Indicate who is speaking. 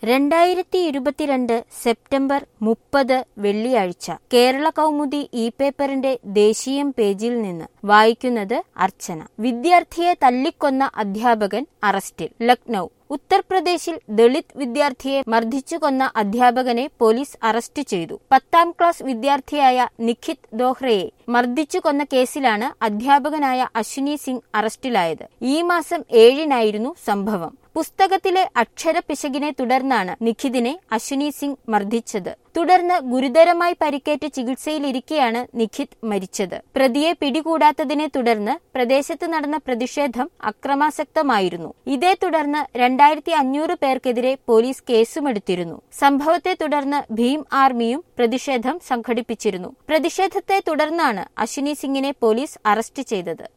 Speaker 1: രണ്ടായിരത്തി ഇരുപത്തിരണ്ട് സെപ്റ്റംബർ മുപ്പത് വെള്ളിയാഴ്ച കേരള കൗമുദി ഇ പേപ്പറിന്റെ ദേശീയം പേജിൽ നിന്ന് വായിക്കുന്നത് അർച്ചന വിദ്യാർത്ഥിയെ തല്ലിക്കൊന്ന അധ്യാപകൻ അറസ്റ്റിൽ ലക്നൌ ഉത്തർപ്രദേശിൽ ദളിത് വിദ്യാർത്ഥിയെ മർദ്ദിച്ചു കൊന്ന അധ്യാപകനെ പോലീസ് അറസ്റ്റ് ചെയ്തു പത്താം ക്ലാസ് വിദ്യാർത്ഥിയായ നിഖിത് ദോഹ്റയെ മർദ്ദിച്ചു കൊന്ന കേസിലാണ് അധ്യാപകനായ അശ്വിനി സിംഗ് അറസ്റ്റിലായത് ഈ മാസം ഏഴിനായിരുന്നു സംഭവം പുസ്തകത്തിലെ അക്ഷര പിശകിനെ തുടർന്നാണ് നിഖിതിനെ അശ്വിനി സിംഗ് മർദ്ദിച്ചത് തുടർന്ന് ഗുരുതരമായി പരിക്കേറ്റ് ചികിത്സയിലിരിക്കെയാണ് നിഖിത് മരിച്ചത് പ്രതിയെ പിടികൂടാത്തതിനെ തുടർന്ന് പ്രദേശത്ത് നടന്ന പ്രതിഷേധം അക്രമാസക്തമായിരുന്നു ഇതേ തുടർന്ന് രണ്ടായിരത്തി അഞ്ഞൂറ് പേർക്കെതിരെ പോലീസ് കേസുമെടുത്തിരുന്നു സംഭവത്തെ തുടർന്ന് ഭീം ആർമിയും പ്രതിഷേധം സംഘടിപ്പിച്ചിരുന്നു പ്രതിഷേധത്തെ തുടർന്നാണ് അശ്വിനി സിംഗിനെ പോലീസ് അറസ്റ്റ് ചെയ്തത്